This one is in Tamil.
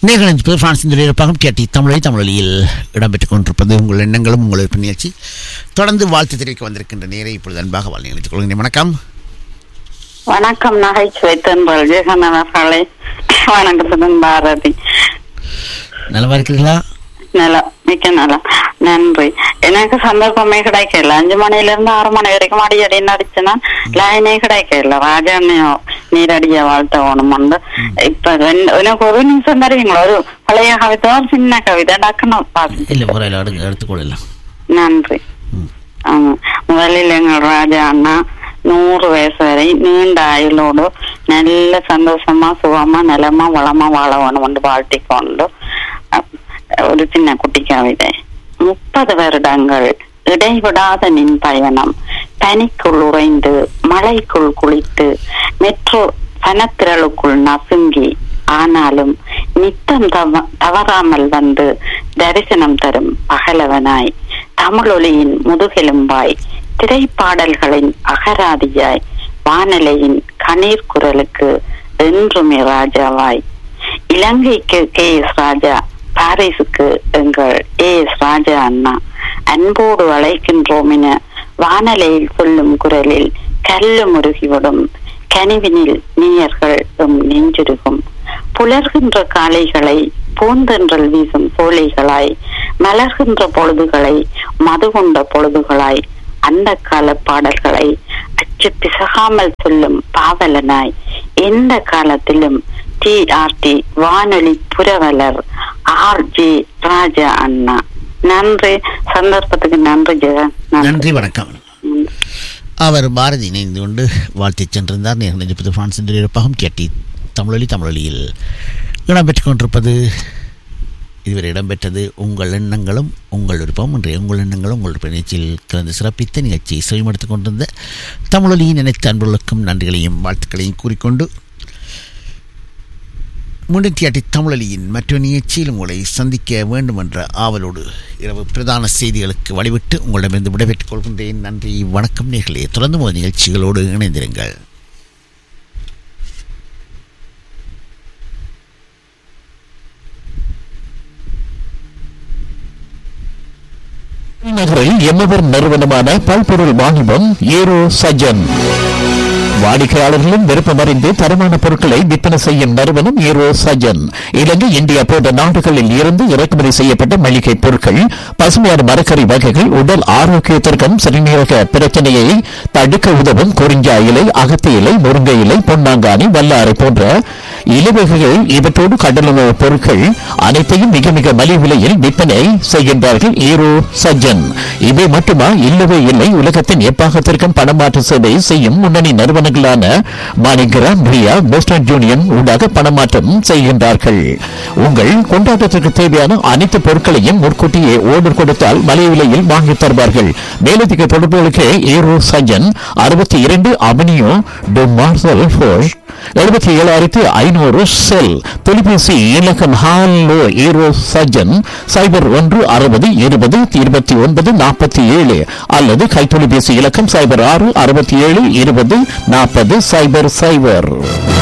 நேர்களின் பிரான்சின் இருப்பாகம் கேட்டி தமிழை தமிழொலியில் இடம்பெற்றுக் கொண்டிருப்பது உங்கள் எண்ணங்களும் உங்கள் விருப்ப நிகழ்ச்சி தொடர்ந்து வாழ்த்து தெரிவிக்க வந்திருக்கின்ற நேரை இப்பொழுது அன்பாக வாழ் நினைத்துக் கொள்கிறேன் வணக்கம் வணக்கம் நகைச்சுவை தென்றல் ஜெகநாதர்களை வணக்கத்துடன் பாரதி நலமா இருக்கிறீர்களா நலம் மிக்க நலம் நன்றி எனக்கு சந்தர்ப்பமே கிடைக்கல அஞ்சு மணில இருந்து ஆறு மணி வரைக்கும் அடியடி நடிச்சேன்னா லைனே கிடைக்கல ராஜா நீரடிய வாழ்த்த வேணும்னு இப்ப ரெண்டு- எனக்கு ஒரு நிமிஷம் தருவீங்களா ஒரு பழைய கவிதை ஒரு சின்ன கவிதை டக்குன்னு பாத்து இல்லை முறையில் அடுங்க எடுத்துக்கொள்ளலாம் நன்றி ம். ஆமா முதலில் எங்கள் ராஜா அண்ணா நூறு வயசு வரை நீண்ட ஆயுளோடு நல்ல சந்தோஷமா சுகமா நலமா வளமா வாழ வேணும் என்று வாழ்த்திக் கொண்டு அஹ், ஒரு சின்ன குட்டி கவிதை முப்பது வருடங்கள் இடைவிடாத நின் பயணம் பனிக்குள் உறைந்து மழைக்குள் குளித்து மெட்ரோ பனத்திரளுக்குள் நசுங்கி ஆனாலும் நித்தம் தவ- தவறாமல் வந்து தரிசனம் தரும் பகலவனாய் தமிழொலியின் முதுகெலும்பாய் திரைப்பாடல்களின் அகராதியாய் வானலையின் கணீர் குரலுக்கு என்றுமே ராஜாவாய் இலங்கைக்கு கே எஸ் ராஜா பாரிஸுக்கு எங்கள் ஏ எஸ் ராஜா அண்ணா அன்போடு அழைக்கின்றோம் என வானலையில் சொல்லும் குரலில் கல்லு முருகிவிடும் கனிவினில் நீயர்கள் எம் நெஞ்சுருகும் புலர்கின்ற காளைகளை பூந்தென்றல் வீசும் சோலைகளாய் மலர்கின்ற பொழுதுகளை மது கொண்ட பொழுதுகளாய் அந்த கால பாடல்களை அச்சு பிசகாமல் சொல்லும் பாவலனாய் எந்த காலத்திலும் டி ஆர் டி வானொலி புரவலர் ஆர் ஜே ராஜா அண்ணா நன்றி சந்தர்ப்பத்துக்கு நன்றி ஜெகன் நன்றி வணக்கம் ம். அவர் பாரதி இணைந்து கொண்டு வாழ்த்திச் சென்றிருந்தார் நேர் நினைப்பது பிரான்சின் இருப்பாகம் கேட்டி தமிழொலி தமிழொலியில் இடம்பெற்றுக் கொண்டிருப்பது இதுவரை இடம்பெற்றது உங்கள் எண்ணங்களும் உங்கள் விருப்பம் இன்றைய உங்கள் எண்ணங்களும் உங்கள் விருப்ப நிகழ்ச்சியில் கலந்து சிறப்பித்த நிகழ்ச்சியை செவிமடுத்துக் கொண்டிருந்த தமிழொலியின் நினைத்த அன்புகளுக்கும் நன்றிகளையும் வாழ்த்துக்களையும் கூறிக்கொண்டு முன்னூற்றி தமிழொலியின் மற்றொரு நிகழ்ச்சியில் உங்களை சந்திக்க வேண்டும் என்ற ஆவலோடு இரவு பிரதான செய்திகளுக்கு வழிவிட்டு உங்களிடமிருந்து விடைபெற்றுக் கொள்கின்றேன் நன்றி வணக்கம் நேர்களே தொடர்ந்து முதல் நிகழ்ச்சிகளோடு இணைந்திருங்கள் நகரில் எம்மவர் நிறுவனமான பல்பொருள் வாணிபம் ஏரோ சஜன் வாடிக்கையாளர்களின் விருப்பமறிந்து தரமான பொருட்களை விற்பனை செய்யும் நிறுவனம் ஏரோ சஜன் இலங்கை இந்தியா போன்ற நாடுகளில் இருந்து இறக்குமதி செய்யப்பட்ட மளிகை பொருட்கள் பசுமையான மரக்கறி வகைகள் உடல் ஆரோக்கியத்திற்கும் சிறுநீரக பிரச்சனையை தடுக்க உதவும் குறிஞ்சா இலை அகத்தி இலை முருங்கை இலை பொன்னாங்கானி வல்லாரை போன்ற இலவகைகள் இவற்றோடு கடலுணவு பொருட்கள் அனைத்தையும் மிக மிக மலிவு விலையில் விற்பனை செய்கின்றார்கள் ஈரோ சஜ்ஜன் இவை மட்டுமா இல்லவே இல்லை உலகத்தின் எப்பாகத்திற்கும் பணமாற்று சேவை செய்யும் முன்னணி நிறுவனங்களான மாணிகிராம் ரியா போஸ்டன் யூனியன் ஊடாக பணமாற்றம் செய்கின்றார்கள் உங்கள் கொண்டாட்டத்திற்கு தேவையான அனைத்து பொருட்களையும் முன்கூட்டியே ஓர்டர் கொடுத்தால் மலிவு விலையில் வாங்கித் தருவார்கள் மேலதிக தொடர்புகளுக்கு ஈரோ சஜ்ஜன் அறுபத்தி இரண்டு அவனியோ டு மார்சல் ஃபோஷ் எழுபத்தி ஏழாயிரத்தி ஐநூறு செல் தொலைபேசி இலக்கம் ஹாலோ ஈரோ சஜன் சைபர் ஒன்று அறுபது இருபது இருபத்தி ஒன்பது நாற்பத்தி ஏழு அல்லது கைத்தொலைபேசி இலக்கம் சைபர் ஆறு அறுபத்தி ஏழு இருபது நாற்பது சைபர் சைபர்